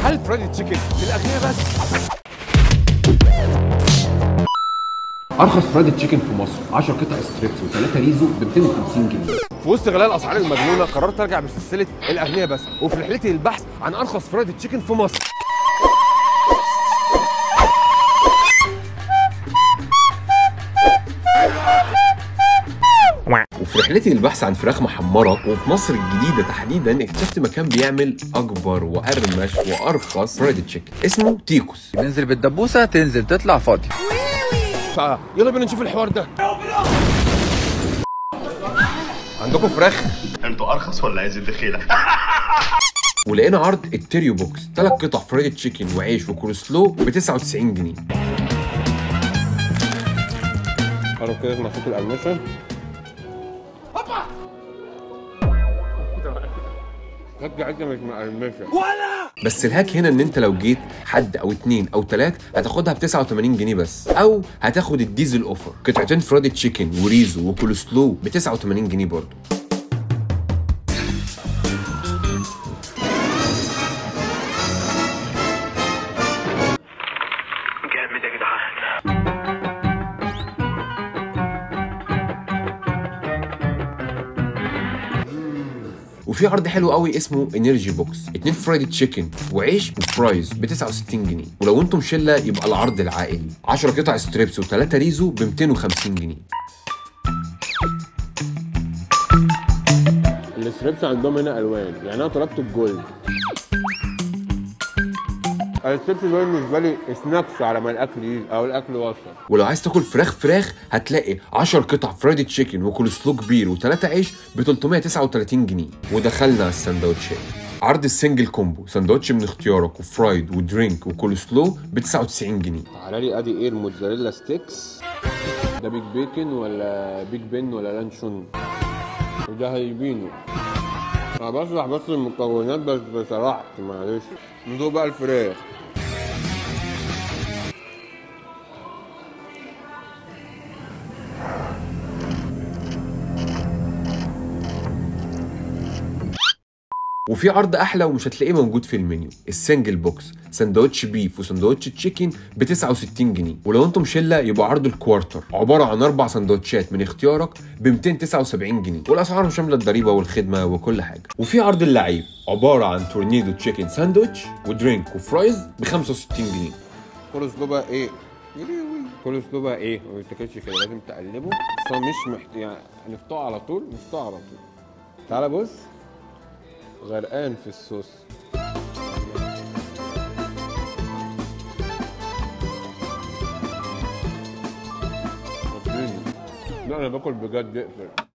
محل فرايدي تشيكن للاغنياء بس ارخص فرايد تشيكن في مصر 10 قطع ستريبس و3 ريزو ب 250 جنيه في وسط غلاء الاسعار المجنونه قررت ارجع بسلسله الاغنياء بس وفي رحلتي للبحث عن ارخص فرايدي تشيكن في مصر وفي رحلتي للبحث عن فراخ محمره وفي مصر الجديده تحديدا اكتشفت مكان بيعمل اكبر وارمش وارخص فرايد تشيكن اسمه تيكوس ننزل بالدبوسه تنزل تطلع فاضي فيلا بينا نشوف الحوار ده عندكم فراخ انتوا ارخص ولا عايز الدخيله ولقينا عرض التيريو بوكس ثلاث قطع فرايد تشيكن وعيش وكولسلو ب 99 جنيه قرب كده مع صوت القرمشه رجع انت مش مقرمشه بس الهاك هنا ان انت لو جيت حد او اتنين او تلات هتاخدها ب 89 جنيه بس او هتاخد الديزل اوفر قطعتين فرايد تشيكن وريزو وكولسلو ب 89 جنيه برضه جامد يا جدعان وفي عرض حلو قوي اسمه انرجي بوكس اتنين فرايد تشيكن وعيش وفرايز ب 69 جنيه ولو انتم شله يبقى العرض العائلي 10 قطع ستريبس و3 ريزو ب 250 جنيه الستريبس عندهم هنا الوان يعني انا طلبت الجولد الستريبس ده بالنسبه لي سناكس على ما الاكل يجي او الاكل وصل ولو عايز تاكل فراخ فراخ هتلاقي 10 قطع فرايد تشيكن وكولسلو كبير و3 عيش ب 339 جنيه ودخلنا على السندوتشات عرض السنجل كومبو سندوتش من اختيارك وفرايد ودرينك وكولسلو ب 99 جنيه تعالى لي ادي ايه الموتزاريلا ستيكس ده بيج بيكن ولا بيج بن ولا لانشون وده هيبينو انا بشرح بس المكونات بس بصراحة معلش ندوق بقى الفراخ وفي عرض احلى ومش هتلاقيه موجود في المنيو السنجل بوكس سندوتش بيف وسندوتش تشيكن ب 69 جنيه ولو انتم شله يبقى عرض الكوارتر عباره عن اربع سندوتشات من اختيارك ب 279 جنيه والاسعار شامله الضريبه والخدمه وكل حاجه وفي عرض اللعيب عباره عن تورنيدو تشيكن ساندوتش ودرينك وفرايز ب 65 جنيه كل اسلوب بقى ايه كل اسلوب بقى ايه ما بيتاكلش كده لازم تقلبه بس هو مش محتاج يعني نفطاه على طول نفطاه على طول تعالى بص غرقان في الصوص لا انا باكل بجد اقفل